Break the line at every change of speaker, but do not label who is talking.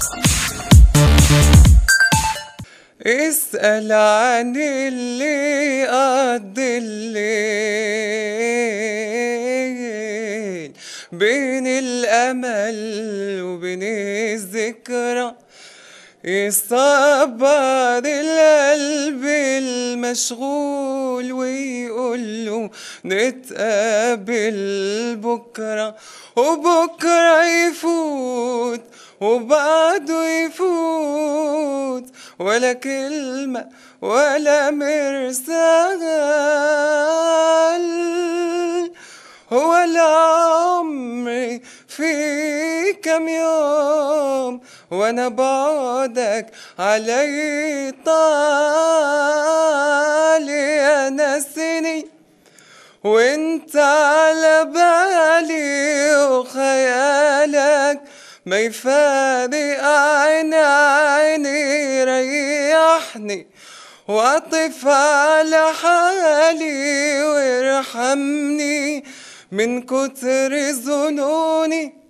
اسأل عن اللي قضى الليل بين الأمل وبين الذكرى يصبر القلب المشغول ويقول له نتقابل بكرة وبكرة يفوت وبعده يفوت ولا كلمة ولا مرسال هو العمر في كم يوم وانا بعدك علي طال يا نسني وانت على بالي وخيالك ما يفارق عيني عيني ريحني واطف على حالي وارحمني من كتر ظنوني